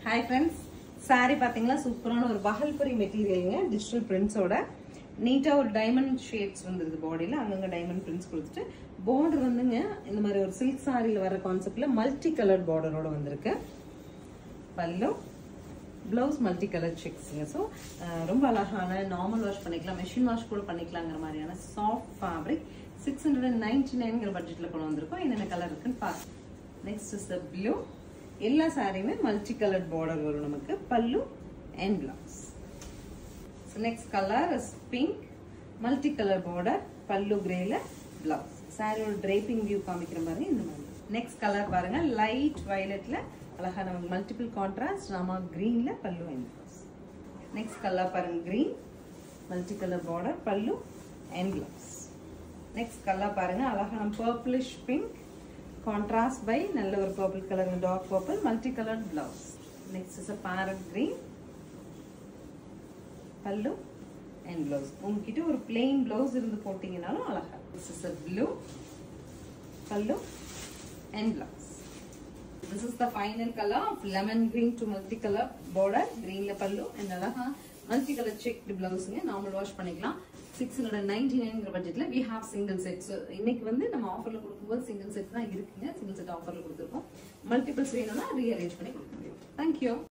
hi friends saree பார்த்தீங்களா சூப்பரான ஒரு பகல்புரி மெட்டீரியலுங்க டிஜிட்டல் பிரிண்ட்ஸோட நீட்டாக ஒரு டைமண்ட் ஷேட்ஸ் வந்துருது பாடியில் அங்கங்கே டைமண்ட் பிரிண்ட்ஸ் கொடுத்துட்டு பார்டர் வந்துங்க இந்த மாதிரி ஒரு சில்க் சாரியில் வர கான்செப்டில் மல்டி கலர் பார்டரோட வந்திருக்கு பல்லு ப்ளவுஸ் மல்டி கலர் செக்ஸுங்க ஸோ ரொம்ப அழகான நார்மல் வாஷ் பண்ணிக்கலாம் மெஷின் வாஷ் கூட பண்ணிக்கலாங்கிற மாதிரியான soft fabric six hundred and ninety நைன்கிற பட்ஜெட்டில் கொண்டு வந்திருக்கோம் என்னென்ன கலர் இருக்குன்னு பார்க்கலாம் நெக்ஸ்ட் இஸ் த ப்ளூ எல்லா சாரியுமே மல்டி கலர்ட் பார்டர் வரும் நமக்கு pallu and blouse next colour is pink multi colour border pallu கிரேல பிளவுஸ் சாரியோட டிரேப்பிங் வியூ காமிக்கிற மாதிரி இந்த மாதிரி நெக்ஸ்ட் கலர் பாருங்க லைட் வயலட்ல அழகா நமக்கு மல்டிபிள் கான்ட்ராஸ்ட் ராமா கிரீன்ல pallu and blouse next colour பாருங்க green multi colour border pallu and blouse next colour பாருங்க அழகான பர்பிளிஷ் பிங்க் கான்ட்ராஸ்ட் பை நல்ல ஒரு purple colour dark purple multi colour blouse next is a parrot green pallu and blouse உங்ககிட்ட ஒரு plain blouse இருந்து போட்டீங்கனாலும் அழகா this is a blue pallu and blouse this is the final colour of lemon green to multi colour border கிரீன்ல pallu and அழகா multi colour checked பிளவுஸுங்க normal wash பண்ணிக்கலாம் six hundred ninety நைன்ங்கிற பட்ஜெட்ல வி ஹாவ் சிங்கிள் செட்ஸ் இன்னைக்கு வந்து நம்ம ஆஃபர்ல கொடுக்கும்போது சிங்கிள் செட் தான் இருக்குங்க சிங்கிள் செட் ஆஃபர்ல கொடுத்துருக்கோம் மல்டிபிள்ஸ் வேணும்னா ரீஅரேஞ்ச் பண்ணி கொடுக்க முடியும் தேங்க்யூ